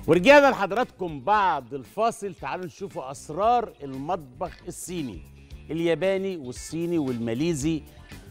ورجعنا لحضراتكم بعد الفاصل تعالوا نشوفوا اسرار المطبخ الصيني الياباني والصيني والماليزي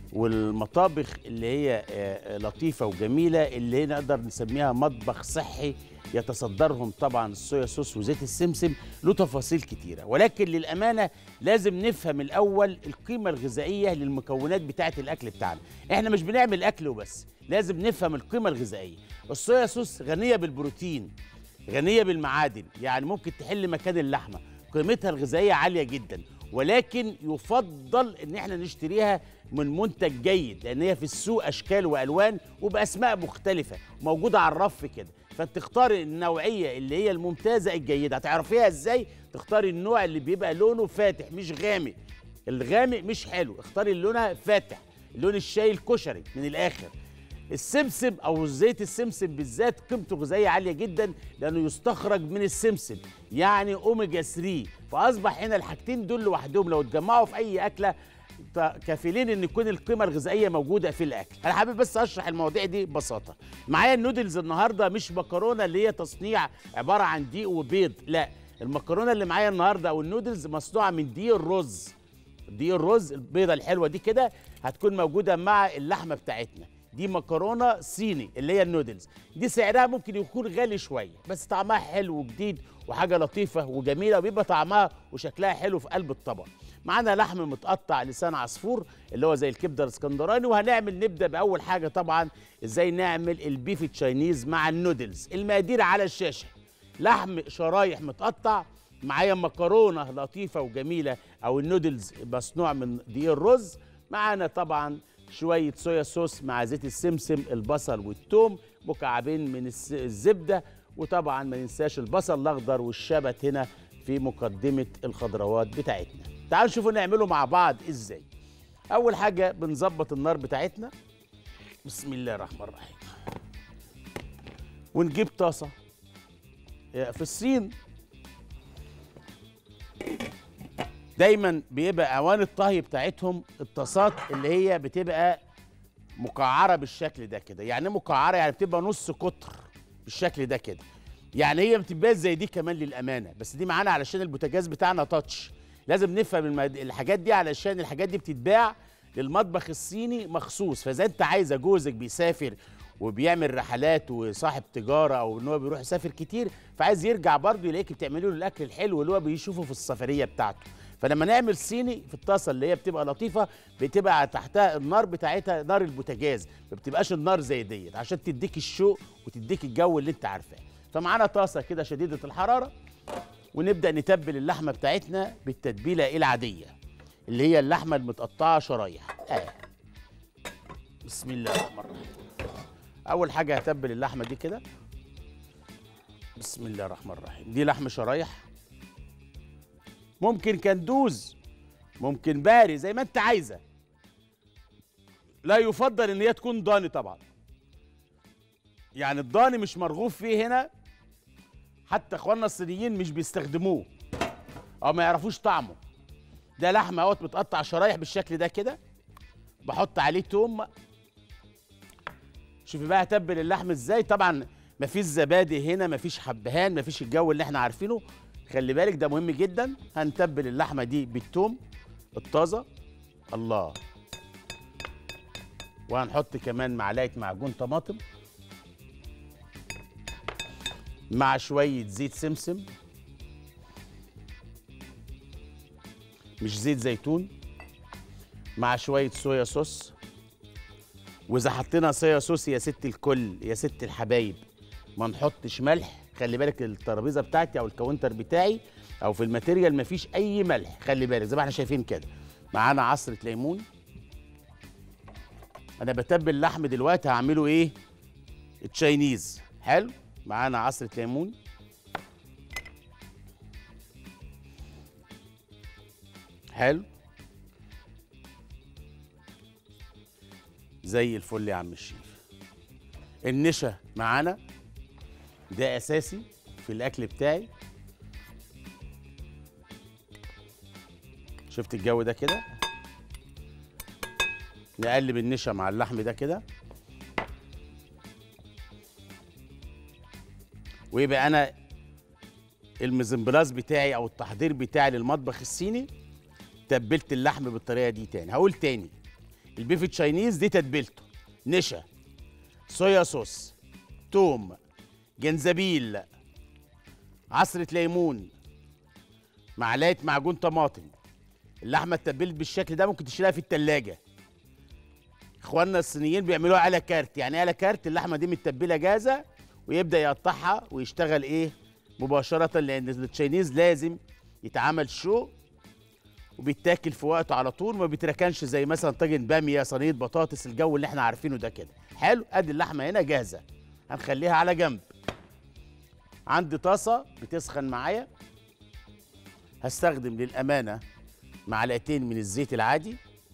والمطابخ اللي هي آه، لطيفه وجميله اللي هي نقدر نسميها مطبخ صحي يتصدرهم طبعا الصويا صوص وزيت السمسم له تفاصيل كتيره ولكن للامانه لازم نفهم الاول القيمه الغذائيه للمكونات بتاعه الاكل بتاعنا احنا مش بنعمل اكل وبس لازم نفهم القيمه الغذائيه الصويا صوص غنيه بالبروتين غنيه بالمعادن يعني ممكن تحل مكان اللحمه قيمتها الغذائيه عاليه جدا ولكن يفضل ان احنا نشتريها من منتج جيد لان هي في السوق اشكال والوان وباسماء مختلفه موجوده على الرف كده فانت تختاري النوعيه اللي هي الممتازه الجيده هتعرفيها ازاي تختاري النوع اللي بيبقى لونه فاتح مش غامق الغامق مش حلو اختاري اللي لونها فاتح اللون الشاي الكشري من الاخر السمسم او زيت السمسم بالذات قيمته غذائيه عاليه جدا لانه يستخرج من السمسم يعني اوميجا 3 فاصبح هنا الحاجتين دول لوحدهم لو اتجمعوا في اي اكله ت- كافلين ان يكون القيمه الغذائيه موجوده في الاكل انا حابب بس اشرح المواضيع دي ببساطه معايا النودلز النهارده مش مكرونه اللي هي تصنيع عباره عن دقيق وبيض لا المكرونه اللي معايا النهارده او النودلز مصنوعه من دقيق الرز دي الرز البيضه الحلوه دي كده هتكون موجوده مع اللحمه بتاعتنا دي مكرونه صيني اللي هي النودلز دي سعرها ممكن يكون غالي شويه بس طعمها حلو وجديد وحاجه لطيفه وجميله وبيبقى طعمها وشكلها حلو في قلب الطبق معانا لحم متقطع لسان عصفور اللي هو زي الكبده الاسكندراني وهنعمل نبدا باول حاجه طبعا ازاي نعمل البيف تشاينيز مع النودلز المقادير على الشاشه لحم شرايح متقطع معايا مكرونه لطيفه وجميله او النودلز مصنوع من دقيق الرز معانا طبعا شويه صويا صوص مع زيت السمسم البصل والثوم مكعبين من الس- الزبده وطبعا ما ننساش البصل الاخضر والشبت هنا في مقدمه الخضروات بتاعتنا تعالوا نشوفوا نعمله مع بعض ازاي اول حاجه بنظبط النار بتاعتنا بسم الله الرحمن الرحيم ونجيب طاسه في الصين دايما بيبقى اوان الطهي بتاعتهم الطاسات اللي هي بتبقى مقعره بالشكل ده كده يعني إيه مقعره يعني بتبقى نص قطر بالشكل ده كده يعني هي بتبقى زي دي كمان للامانه بس دي معانا علشان البوتاجاز بتاعنا تاتش لازم نفهم المد... الحاجات دي علشان الحاجات دي بتتباع للمطبخ الصيني مخصوص فاذا انت عايزه جوزك بيسافر وبيعمل رحلات وصاحب تجاره او ان هو بيروح يسافر كتير فعايز يرجع برضه يلاقيك بتعملي له الاكل الحلو اللي هو بيشوفه في السفريه بتاعته فلما نعمل صيني في الطاسه اللي هي بتبقى لطيفه بتبقى تحتها النار بتاعتها نار البوتاجاز ما بتبقاش النار زي ديت عشان تديك الشوق وتديك الجو اللي انت عارفاه فمعانا طاسه كده شديده الحراره ونبدا نتبل اللحمه بتاعتنا بالتتبيله العاديه اللي هي اللحمه المتقطعه شرايح آه. بسم الله الرحمن الرحيم اول حاجه هتبل اللحمه دي كده بسم الله الرحمن الرحيم دي لحم شرايح ممكن كندوز ممكن باري زي ما انت عايزه لا يفضل ان هي تكون ضاني طبعا يعني الضاني مش مرغوب فيه هنا حتى اخواننا الصينيين مش بيستخدموه او ما يعرفوش طعمه ده لحمه اهوت متقطع شرايح بالشكل ده كده بحط عليه توم شوفي بقى هتبل اللحم ازاي طبعا مفيش زبادي هنا مفيش حبهان مفيش الجو اللي احنا عارفينه خلي بالك ده مهم جدا هنتبل اللحمه دي بالثوم الطازه الله وهنحط كمان معلقه معجون طماطم مع شويه زيت سمسم مش زيت زيتون مع شويه صويا صوص واذا حطينا صويا صوص يا ست الكل يا ست الحبايب ما نحطش ملح خلي بالك الترابيزه بتاعتي او الكاونتر بتاعي او في الماتيريال مفيش اي ملح خلي بالك زي ما احنا شايفين كده معانا عصره ليمون انا بتبل اللحم دلوقتي هعمله ايه التشاينيز حلو معانا عصره ليمون حلو زي الفل يا عم الشيف النشا معانا ده اساسي في الاكل بتاعي شفت الجو ده كده نقلب النشا مع اللحم ده كده ويبقى انا المزمبلاز بتاعي او التحضير بتاعي للمطبخ الصيني تبلت اللحم بالطريقه دي تاني هقول تاني البيف تشاينيز دي تتبيلته نشا صويا صوص توم جنزبيل عصرة ليمون معلقة معجون طماطم اللحمة اتبلت بالشكل ده ممكن تشيلها في التلاجة اخواننا الصينيين بيعملوها على كارت يعني إيه على كارت اللحمة دي متبلة جاهزة ويبدأ يقطعها ويشتغل ايه مباشرة لأن التشاينيز لازم يتعمل شو وبيتاكل في وقته على طول ما بيتركنش زي مثلا طاجن باميه صينيه بطاطس الجو اللي احنا عارفينه ده كده حلو ادي اللحمه هنا جاهزه هنخليها على جنب عندي طاسه بتسخن معايا هستخدم للامانه معلقتين من الزيت العادي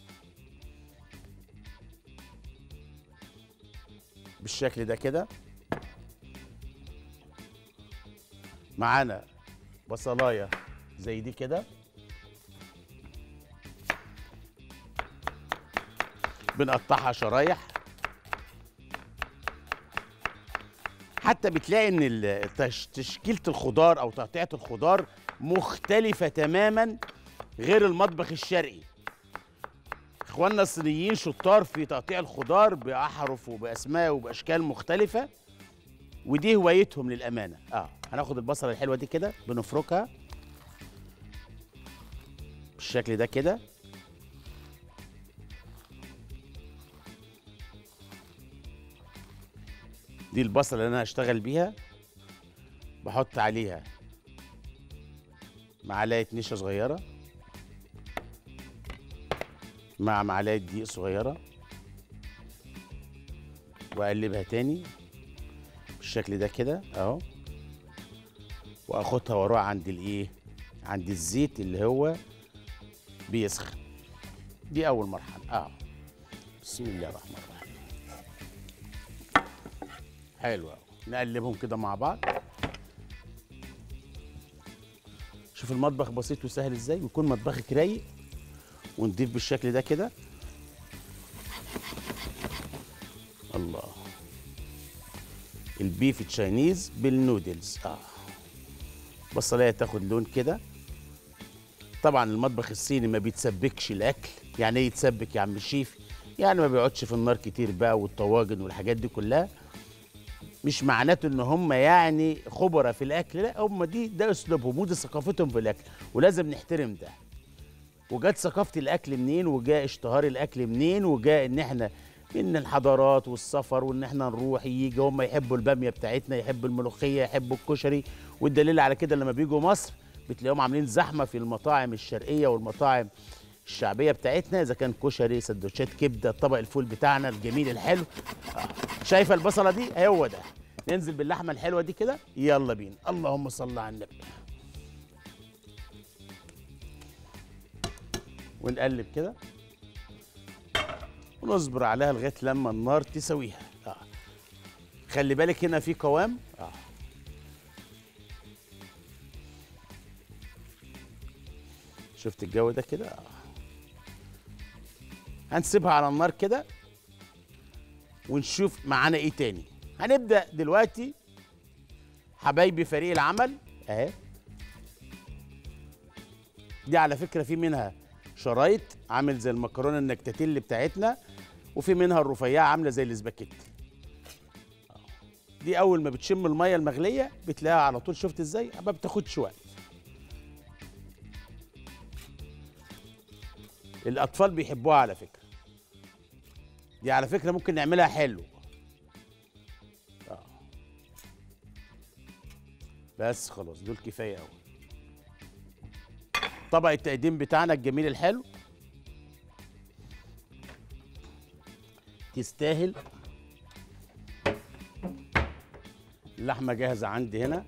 بالشكل ده كده معانا بصلايه زي دي كده بنقطعها شرايح حتى بتلاقي ان ال- تش- تشكيله الخضار او تقطيعه الخضار مختلفه تماما غير المطبخ الشرقي اخواننا الصينيين شطار في تقطيع الخضار باحرف وباسماء وباشكال مختلفه ودي هوايتهم للامانه اه هناخد البصله الحلوه دي كده بنفركها بالشكل ده كده دي البصله اللي انا هشتغل بيها بحط عليها معلقه نشا صغيره مع معلقه دقيق صغيره واقلبها تاني بالشكل ده كده اهو واخدها واروح عند الايه عند الزيت اللي هو بيسخن دي اول مرحله اه بسم الله الرحمن الرحيم حلو أوي. نقلبهم كده مع بعض شوف المطبخ بسيط وسهل ازاي ويكون مطبخك رايق ونضيف بالشكل ده كده الله البيف تشاينيز بالنودلز اه بصلايه تاخد لون كده طبعا المطبخ الصيني ما بيتسبكش الاكل يعني ايه يتسبك يا عم الشيف يعني ما بيقعدش في النار كتير بقى والطواجن والحاجات دي كلها مش معناته ان هم يعني خبراء في الاكل لا هم دي ده اسلوبهم ودي ثقافتهم في الاكل ولازم نحترم ده وجت ثقافه الاكل منين وجاء اشتهار الاكل منين وجاء ان احنا من الحضارات والسفر وان احنا نروح يجي هم يحبوا الباميه بتاعتنا يحبوا الملوخيه يحبوا الكشري والدليل على كده لما بيجوا مصر بتلاقيهم عاملين زحمه في المطاعم الشرقيه والمطاعم الشعبيه بتاعتنا اذا كان كشري سندوتشات كبده طبق الفول بتاعنا الجميل الحلو آه. شايفه البصله دي هو ده ننزل باللحمه الحلوه دي كده يلا بينا اللهم صل على النبي ونقلب كده ونصبر عليها لغايه لما النار تسويها آه. خلي بالك هنا في قوام آه. شفت الجو ده كده آه. هنسيبها على النار كده ونشوف معانا ايه تاني هنبدا دلوقتي حبايبي فريق العمل اهي دي على فكره في منها شرايط عامل زي المكرونه النكتاتيل بتاعتنا وفي منها الرفيعه عامله زي الاسباجيتي دي اول ما بتشم الميه المغليه بتلاقيها على طول شفت ازاي ما بتاخدش وقت الاطفال بيحبوها على فكره دي على فكره ممكن نعملها حلو آه. بس خلاص دول كفايه قوي طبق التقديم بتاعنا الجميل الحلو تستاهل اللحمه جاهزه عندي هنا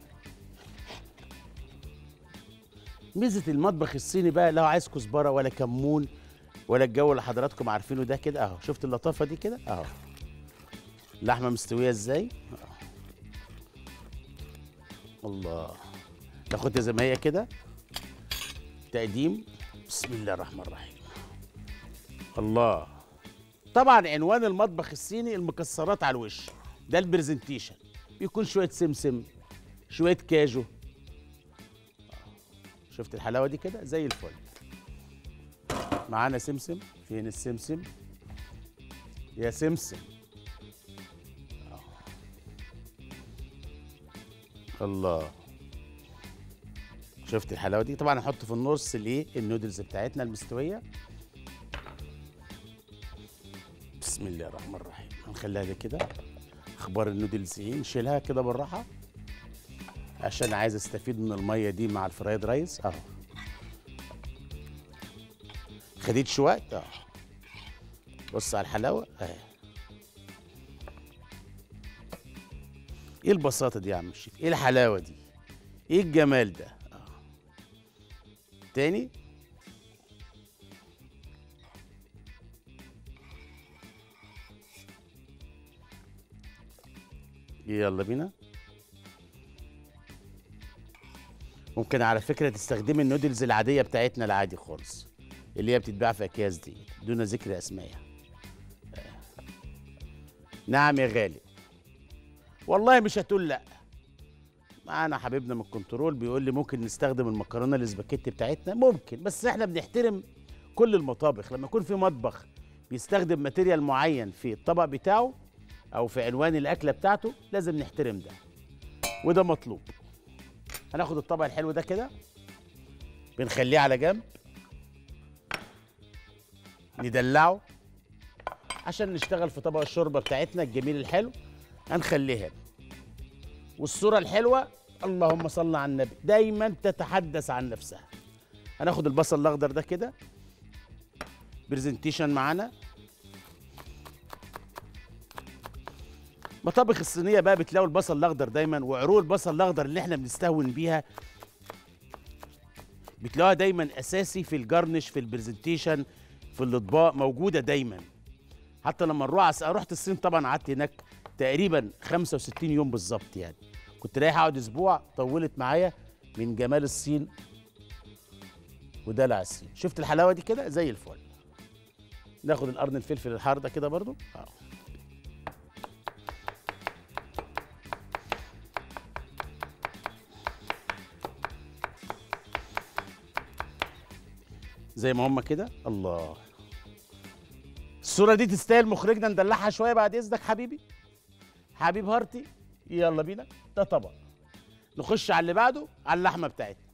ميزه المطبخ الصيني بقى لا عايز كزبره ولا كمون ولا الجو اللي حضراتكم عارفينه ده كده اهو شفت اللطافه دي كده اهو اللحمه مستويه ازاي أهو. الله تاخدها زي ما هي كده تقديم بسم الله الرحمن الرحيم الله طبعا عنوان المطبخ الصيني المكسرات على الوش ده البرزنتيشن بيكون شويه سمسم شويه كاجو شفت الحلاوه دي كده زي الفل معانا سمسم فين السمسم يا سمسم آه. الله شفت الحلاوه دي طبعا هنحط في النص الايه النودلز بتاعتنا المستويه بسم الله الرحمن الرحيم هنخليها دي كده اخبار النودلز ايه نشيلها كده بالراحه عشان عايز استفيد من الميه دي مع الفرايد رايس اهو خدتش وقت اه بص على الحلاوه اهي ايه البساطه دي يا عم الشيف ايه الحلاوه دي ايه الجمال ده آه. تاني يلا بينا ممكن على فكره تستخدمي النودلز العاديه بتاعتنا العادي خالص اللي هي بتتباع في اكياس دي دون ذكر اسمائها آه. نعم يا غالي والله مش هتقول لا معانا حبيبنا من الكنترول بيقول لي ممكن نستخدم المكرونه الاسباجيتي بتاعتنا ممكن بس احنا بنحترم كل المطابخ لما يكون في مطبخ بيستخدم ماتيريال معين في الطبق بتاعه او في عنوان الاكله بتاعته لازم نحترم ده وده مطلوب هناخد الطبق الحلو ده كده بنخليه على جنب ندلعه عشان نشتغل في طبق الشوربه بتاعتنا الجميل الحلو هنخليها والصوره الحلوه اللهم صل على النبي دايما تتحدث عن نفسها هناخد البصل الاخضر ده كده برزنتيشن معانا مطابخ الصينيه بقى بتلاقوا البصل الاخضر دايما وعروق البصل الاخضر اللي احنا بنستهون بيها بتلاقوها دايما اساسي في الجرنش في البرزنتيشن في الاطباق موجوده دايما حتى لما نروح أس- رحت الصين طبعا قعدت هناك تقريبا 65 يوم بالظبط يعني كنت رايح اقعد اسبوع طولت معايا من جمال الصين ودلع الصين شفت الحلاوه دي كده زي الفل ناخد القرن الفلفل الحار ده كده برضو اه زي ما هم كده الله الصورة دي تستاهل مخرجنا ندلعها شوية بعد إذنك حبيبي حبيب هارتي يلا بينا ده طبق نخش على اللي بعده على اللحمة بتاعتنا